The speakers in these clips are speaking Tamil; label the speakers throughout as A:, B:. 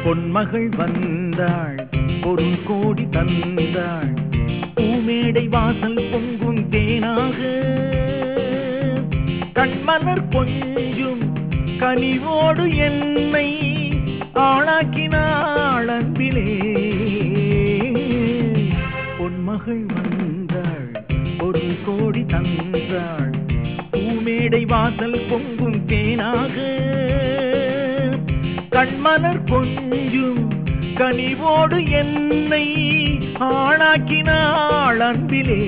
A: பொன்மகள் வந்தாள் பொருள் கோடி தந்தாள் பூமேடை வாசல் பொங்கும் தேனாக கண்மலர் கொஞ்சும் கனிவோடு என்னை ஆளாக்கினாள் அன்பிலே பொன்மகள் வந்தாள் பொருள் கோடி தந்தாள் பூமேடை வாசல் பொங்கும் தேனாக கண்மலர் கொஞ்சும் கனிவோடு என்னை ஆளாக்கினாள் அன்பிலே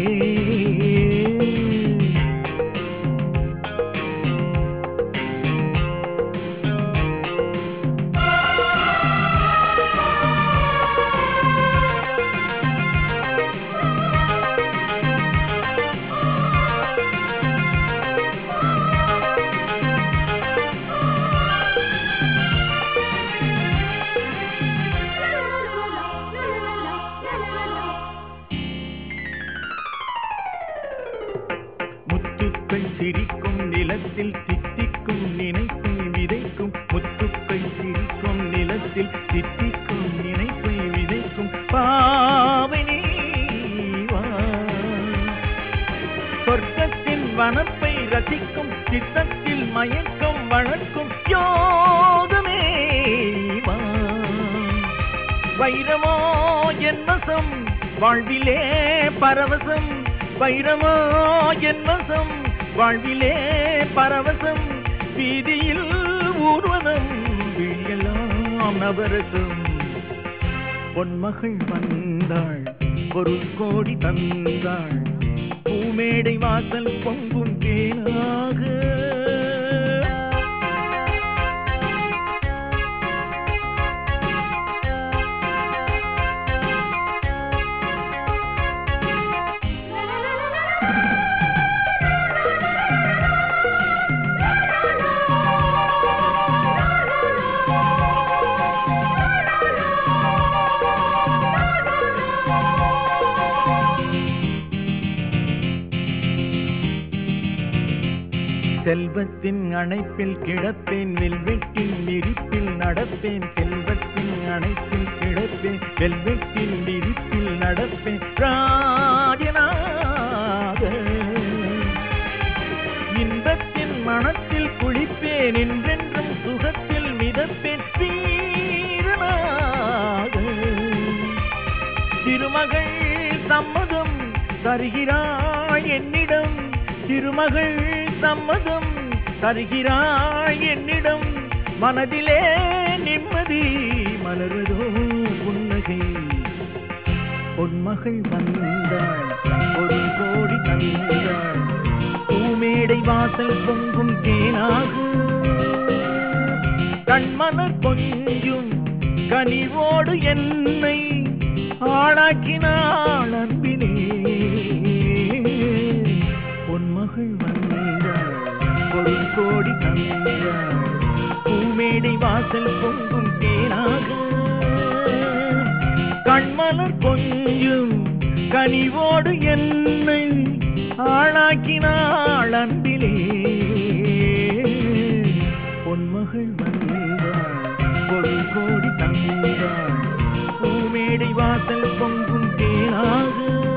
A: முத்துக்கள் சிரிக்கும் நிலத்தில் தித்திக்கும் நினைப்பை விதைக்கும் முத்துக்கள் சிரிக்கும் நிலத்தில் தித்திக்கும் நினைப்பை விதைக்கும் பாவனி சொர்க்கத்தின் வனப்பை ரசிக்கும் சித்தத்தில் மயக்கம் வளர்க்கும் யோகமே வா வைரமோ என்வசம் வாழ்விலே பரவசம் வைரமோ என்வசம் வாழ்விலே பரவசம் வீதியில் ஊர்வதம் விழியெல்லாம் நவரசம் பொன்மகள் வந்தாள் பொருள் கோடி தந்தாள் பூமேடை வாசல் பொங்கும் தேனாக செல்வத்தின் அணைப்பில் கிடப்பேன் வெல்வெட்டின் விரிப்பில் நடப்பேன் செல்வத்தின் அணைப்பில் கிடப்பேன் வெல்வெட்டின் விரிப்பில் நடப்பேன் ராஜனாக இன்பத்தின் மனத்தில் குளிப்பேன் என்றென்றும் சுகத்தில் மிதப்பேன் வீரனாக திருமகள் சம்மதம் தருகிறாள் என்னிடம் திருமகள் சம்மதம் தருகிறாள் என்னிடம் மனதிலே நிம்மதி மலருதோ புன்னகை பொன்மகள் வந்தாள் ஒரு கோடி தந்தாள் பூமேடை வாசல் பொங்கும் தேனாக கண்மலர் கொஞ்சும் கனிவோடு என்னை ஆளாக்கினாள் அன்பிலே பொன்மகள் வந்தாள் பொருள் கோடி தந்தாள் பூமேடை வாசல் பொங்கும் தேனாக கண்மலர் கொஞ்சும் கனிவோடு என்னை ஆளாக்கினாள் அன்பிலே பொன்மகள் வந்தாள் பொருள் கோடி தந்தாள் பூமேடை வாசல் பொங்கும் தேனாக